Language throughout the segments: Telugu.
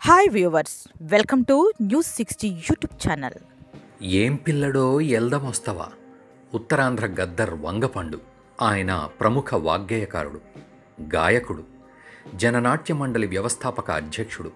hi viewers welcome to news sixty YouTube channel ఏం పిల్లడో ఎల్దమొస్తవా ఉత్తరాంధ్ర గద్దర్ వంగపండు ఆయన ప్రముఖ వాగ్గేయకారుడు గాయకుడు జననాట్య మండలి వ్యవస్థాపక అధ్యక్షుడు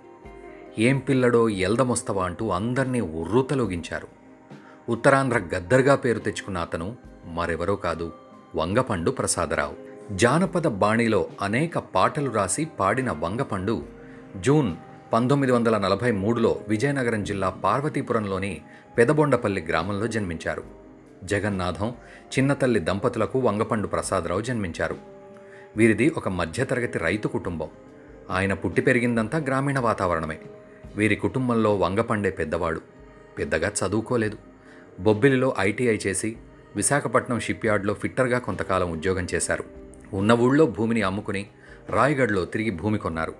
ఏం పిల్లడో ఎల్దమొస్తవా అంటూ అందర్నీ ఉర్రూతలోగించారు ఉత్తరాంధ్ర గద్దర్గా పేరు తెచ్చుకున్న అతను మరెవరో కాదు వంగపండు ప్రసాదరావు జానపద బాణిలో అనేక పాటలు రాసి పాడిన వంగపండు జూన్ పంతొమ్మిది వందల నలభై మూడులో విజయనగరం జిల్లా పార్వతీపురంలోని పెదబొండపల్లి గ్రామంలో జన్మించారు జగన్నాథం చిన్నతల్లి దంపతులకు వంగపండు ప్రసాదరావు జన్మించారు వీరిది ఒక మధ్యతరగతి రైతు కుటుంబం ఆయన పుట్టి పెరిగిందంతా గ్రామీణ వాతావరణమే వీరి కుటుంబంలో వంగపండే పెద్దవాడు పెద్దగా చదువుకోలేదు బొబ్బిలిలో ఐటీఐ చేసి విశాఖపట్నం షిప్యార్డ్లో ఫిట్టర్గా కొంతకాలం ఉద్యోగం చేశారు ఉన్న ఊళ్ళో భూమిని అమ్ముకుని రాయగఢ్లో తిరిగి భూమి కొన్నారు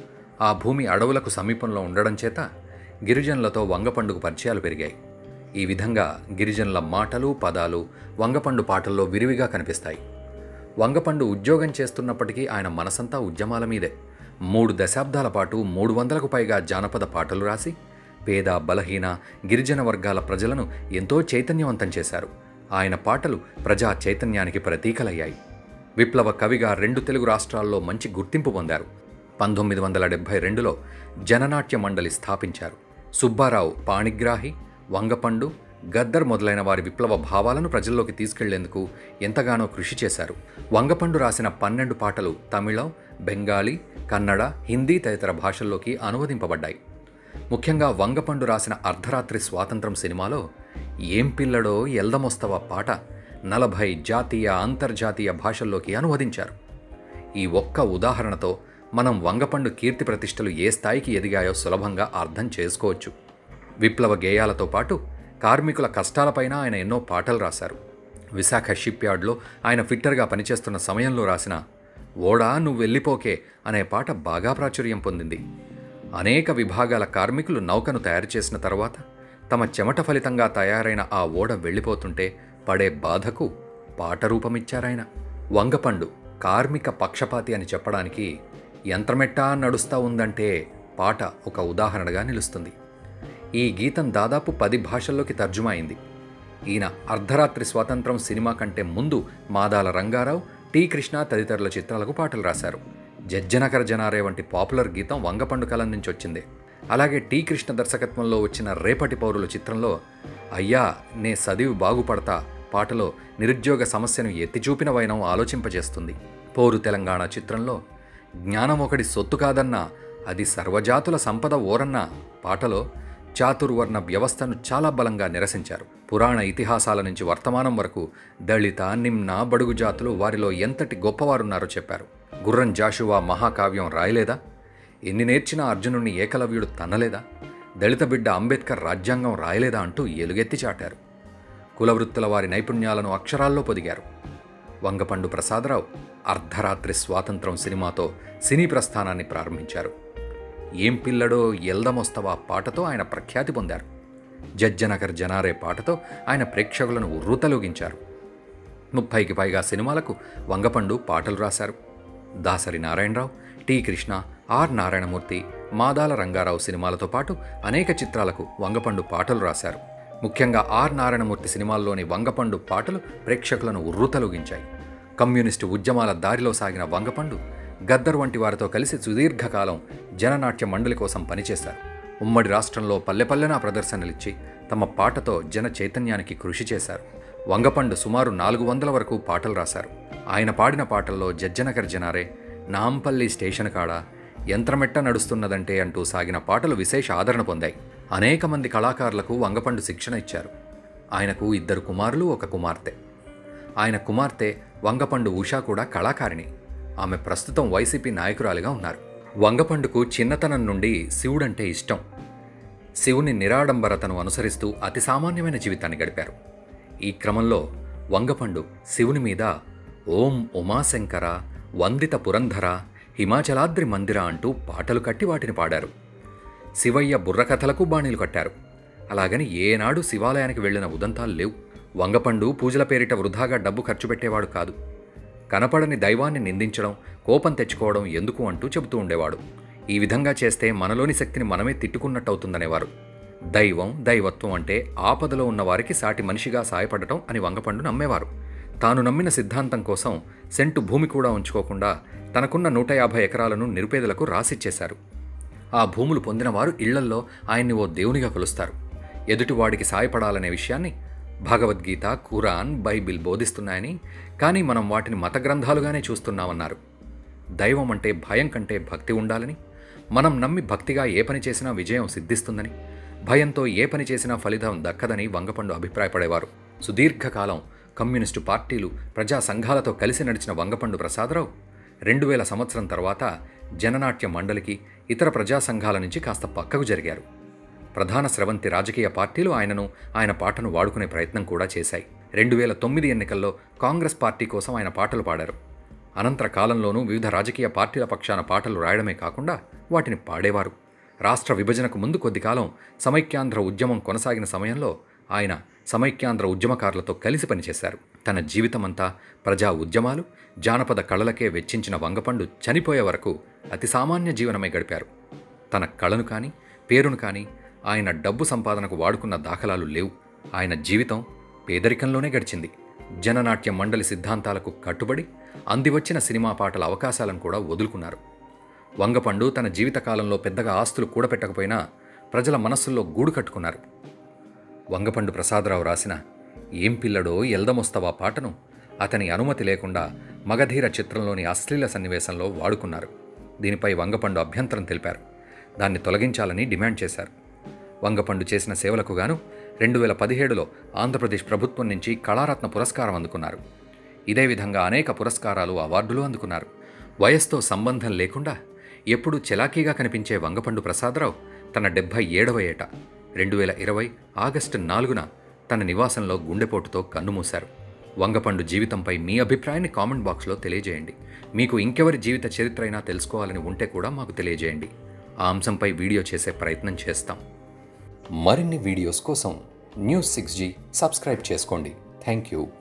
ఆ భూమి అడవులకు సమీపంలో ఉండడం చేత గిరిజనులతో వంగపండుకు పరిచయాలు పెరిగాయి ఈ విధంగా గిరిజనుల మాటలు పదాలు వంగపండు పాటల్లో విరివిగా కనిపిస్తాయి వంగపండు ఉద్యోగం చేస్తున్నప్పటికీ ఆయన మనసంతా ఉద్యమాల మీదే మూడు దశాబ్దాల పాటు మూడు వందలకు పైగా జానపద పాటలు రాసి పేద బలహీన గిరిజన వర్గాల ప్రజలను ఎంతో చైతన్యవంతం చేశారు ఆయన పాటలు ప్రజా చైతన్యానికి ప్రతీకలయ్యాయి విప్లవ కవిగా రెండు తెలుగు రాష్ట్రాల్లో మంచి గుర్తింపు పొందారు పంతొమ్మిది వందల డెబ్భై రెండులో జననాట్య మండలి స్థాపించారు సుబ్బారావు పాణిగ్రాహి వంగపండు గద్దర్ మొదలైన వారి విప్లవ భావాలను ప్రజల్లోకి తీసుకెళ్లేందుకు ఎంతగానో కృషి చేశారు వంగపండు రాసిన పన్నెండు పాటలు తమిళం బెంగాలీ కన్నడ హిందీ తదితర భాషల్లోకి అనువదింపబడ్డాయి ముఖ్యంగా వంగపండు రాసిన అర్ధరాత్రి స్వాతంత్రం సినిమాలో ఏం పిల్లడో ఎల్దమొస్తవ పాట నలభై జాతీయ అంతర్జాతీయ భాషల్లోకి అనువదించారు ఈ ఒక్క ఉదాహరణతో మనం వంగపండు కీర్తి ప్రతిష్టలు ఏ స్థాయికి ఎదిగాయో సులభంగా అర్థం చేసుకోవచ్చు విప్లవ గేయాలతో పాటు కార్మికుల కష్టాలపైన ఆయన ఎన్నో పాటలు రాశారు విశాఖ షిప్ యార్డ్లో ఆయన ఫిట్టర్గా పనిచేస్తున్న సమయంలో రాసిన ఓడా నువ్వు వెళ్ళిపోకే అనే పాట బాగా ప్రాచుర్యం పొందింది అనేక విభాగాల కార్మికులు నౌకను తయారు చేసిన తర్వాత తమ చెమట ఫలితంగా తయారైన ఆ ఓడ వెళ్ళిపోతుంటే పడే బాధకు పాట రూపమిచ్చారాయన వంగపండు కార్మిక పక్షపాతి అని చెప్పడానికి యంత్రమెట్టా నడుస్తా ఉందంటే పాట ఒక ఉదాహరణగా నిలుస్తుంది ఈ గీతం దాదాపు పది భాషల్లోకి తర్జుమా అయింది ఈయన అర్ధరాత్రి స్వాతంత్రం సినిమా కంటే ముందు మాదాల రంగారావు టి కృష్ణ తదితరుల చిత్రాలకు పాటలు రాశారు జజ్జనకర జనారే వంటి పాపులర్ గీతం వంగపండు కలం నుంచి వచ్చింది అలాగే టి కృష్ణ దర్శకత్వంలో వచ్చిన రేపటి పౌరుల చిత్రంలో అయ్యా నే సదివి బాగుపడతా పాటలో నిరుద్యోగ సమస్యను ఎత్తిచూపిన వైనం ఆలోచింపజేస్తుంది పోరు తెలంగాణ చిత్రంలో జ్ఞానం ఒకటి సొత్తు కాదన్నా అది సర్వజాతుల సంపద ఓరన్న పాటలో చాతుర్వర్ణ వ్యవస్థను చాలా బలంగా నిరసించారు పురాణ ఇతిహాసాల నుంచి వర్తమానం వరకు దళిత నిమ్న బడుగు జాతులు వారిలో ఎంతటి గొప్పవారున్నారో చెప్పారు గుర్రం జాషువా మహాకావ్యం రాయలేదా ఎన్ని నేర్చినా అర్జునుడిని ఏకలవ్యుడు తన్నలేదా దళిత బిడ్డ అంబేద్కర్ రాజ్యాంగం రాయలేదా అంటూ ఎలుగెత్తి చాటారు కులవృత్తుల వారి నైపుణ్యాలను అక్షరాల్లో పొదిగారు వంగపండు ప్రసాదరావు అర్ధరాత్రి స్వాతంత్రం సినిమాతో సినీ ప్రస్థానాన్ని ప్రారంభించారు ఏం పిల్లడో ఎల్దమొస్తవా పాటతో ఆయన ప్రఖ్యాతి పొందారు జజ్జనగర్ జనారే పాటతో ఆయన ప్రేక్షకులను ఉర్రూతలూగించారు ముప్పైకి పైగా సినిమాలకు వంగపండు పాటలు రాశారు దాసరి నారాయణరావు టి కృష్ణ ఆర్ నారాయణమూర్తి మాదాల రంగారావు సినిమాలతో పాటు అనేక చిత్రాలకు వంగపండు పాటలు రాశారు ముఖ్యంగా ఆర్ నారాయణమూర్తి సినిమాల్లోని వంగపండు పాటలు ప్రేక్షకులను ఉర్రూతలూగించాయి కమ్యూనిస్టు ఉద్యమాల దారిలో సాగిన వంగపండు గద్దర్ వంటి వారితో కలిసి సుదీర్ఘకాలం జననాట్య మండలి కోసం పనిచేశారు ఉమ్మడి రాష్ట్రంలో పల్లెపల్లెనా ప్రదర్శనలిచ్చి తమ పాటతో జన చైతన్యానికి కృషి చేశారు వంగపండు సుమారు నాలుగు వందల వరకు పాటలు రాశారు ఆయన పాడిన పాటల్లో జజ్జనగర్ జనారే నాంపల్లి స్టేషన్ కాడ యంత్రమెట్ట నడుస్తున్నదంటే అంటూ సాగిన పాటలు విశేష ఆదరణ పొందాయి అనేక మంది కళాకారులకు వంగపండు శిక్షణ ఇచ్చారు ఆయనకు ఇద్దరు కుమారులు ఒక కుమార్తె ఆయన కుమార్తె వంగపండు ఉషా కూడా కళాకారిణి ఆమె ప్రస్తుతం వైసీపీ నాయకురాలిగా ఉన్నారు వంగపండుకు చిన్నతనం నుండి శివుడంటే ఇష్టం శివుని నిరాడంబరతను అనుసరిస్తూ అతి సామాన్యమైన జీవితాన్ని గడిపారు ఈ క్రమంలో వంగపండు శివుని మీద ఓం ఉమాశంకర వందిత పురంధర హిమాచలాద్రి మందిర అంటూ పాటలు కట్టి వాటిని పాడారు శివయ్య బుర్రకథలకు బాణీలు కట్టారు అలాగని ఏనాడు శివాలయానికి వెళ్లిన ఉదంతాలు లేవు వంగపండు పూజల పేరిట వృధాగా డబ్బు ఖర్చు పెట్టేవాడు కాదు కనపడని దైవాన్ని నిందించడం కోపం తెచ్చుకోవడం ఎందుకు అంటూ చెబుతూ ఉండేవాడు ఈ విధంగా చేస్తే మనలోని శక్తిని మనమే తిట్టుకున్నట్టు అవుతుందనేవారు దైవం దైవత్వం అంటే ఆపదలో ఉన్న వారికి సాటి మనిషిగా సాయపడటం అని వంగపండు నమ్మేవారు తాను నమ్మిన సిద్ధాంతం కోసం సెంటు భూమి కూడా ఉంచుకోకుండా తనకున్న నూట యాభై ఎకరాలను నిరుపేదలకు రాసిచ్చేశారు ఆ భూములు పొందిన వారు ఇళ్లల్లో ఆయన్ని ఓ దేవునిగా కొలుస్తారు ఎదుటివాడికి సాయపడాలనే విషయాన్ని భగవద్గీత ఖురాన్ బైబిల్ బోధిస్తున్నాయని కానీ మనం వాటిని మత గ్రంథాలుగానే చూస్తున్నామన్నారు దైవం అంటే భయం కంటే భక్తి ఉండాలని మనం నమ్మి భక్తిగా ఏ పని చేసినా విజయం సిద్ధిస్తుందని భయంతో ఏ పని చేసినా ఫలితం దక్కదని వంగపండు అభిప్రాయపడేవారు సుదీర్ఘకాలం కమ్యూనిస్టు పార్టీలు ప్రజా సంఘాలతో కలిసి నడిచిన వంగపండు ప్రసాదరావు రెండు వేల సంవత్సరం తర్వాత జననాట్య మండలికి ఇతర ప్రజా సంఘాల నుంచి కాస్త పక్కకు జరిగారు ప్రధాన స్రవంతి రాజకీయ పార్టీలు ఆయనను ఆయన పాటను వాడుకునే ప్రయత్నం కూడా చేశాయి రెండు వేల తొమ్మిది ఎన్నికల్లో కాంగ్రెస్ పార్టీ కోసం ఆయన పాటలు పాడారు అనంతర కాలంలోనూ వివిధ రాజకీయ పార్టీల పక్షాన పాటలు రాయడమే కాకుండా వాటిని పాడేవారు రాష్ట్ర విభజనకు ముందు కొద్ది కాలం సమైక్యాంధ్ర ఉద్యమం కొనసాగిన సమయంలో ఆయన సమైక్యాంధ్ర ఉద్యమకారులతో కలిసి పనిచేశారు తన జీవితమంతా ప్రజా ఉద్యమాలు జానపద కళలకే వెచ్చించిన వంగపండు చనిపోయే వరకు అతి సామాన్య జీవనమే గడిపారు తన కళను కానీ పేరును కానీ ఆయన డబ్బు సంపాదనకు వాడుకున్న దాఖలాలు లేవు ఆయన జీవితం పేదరికంలోనే గడిచింది జననాట్య మండలి సిద్ధాంతాలకు కట్టుబడి అందివచ్చిన సినిమా పాటల అవకాశాలను కూడా వదులుకున్నారు వంగపండు తన జీవితకాలంలో పెద్దగా ఆస్తులు కూడపెట్టకపోయినా ప్రజల మనస్సుల్లో గూడు కట్టుకున్నారు వంగపండు ప్రసాదరావు రాసిన ఏం పిల్లడో ఎల్దమొస్తవా పాటను అతని అనుమతి లేకుండా మగధీర చిత్రంలోని అశ్లీల సన్నివేశంలో వాడుకున్నారు దీనిపై వంగపండు అభ్యంతరం తెలిపారు దాన్ని తొలగించాలని డిమాండ్ చేశారు వంగపండు చేసిన సేవలకు గాను రెండు వేల పదిహేడులో ఆంధ్రప్రదేశ్ ప్రభుత్వం నుంచి కళారత్న పురస్కారం అందుకున్నారు ఇదే విధంగా అనేక పురస్కారాలు అవార్డులు అందుకున్నారు వయస్సుతో సంబంధం లేకుండా ఎప్పుడూ చెలాకీగా కనిపించే వంగపండు ప్రసాదరావు తన డెబ్భై ఏడవ ఏట రెండు వేల ఇరవై ఆగస్టు నాలుగున తన నివాసంలో గుండెపోటుతో కన్నుమూశారు వంగపండు జీవితంపై మీ అభిప్రాయాన్ని కామెంట్ బాక్స్లో తెలియజేయండి మీకు ఇంకెవరి జీవిత చరిత్ర అయినా తెలుసుకోవాలని ఉంటే కూడా మాకు తెలియజేయండి ఆ అంశంపై వీడియో చేసే ప్రయత్నం చేస్తాం మరిన్ని వీడియోస్ కోసం న్యూస్ సిక్స్ జీ సబ్స్క్రైబ్ చేసుకోండి థ్యాంక్ యూ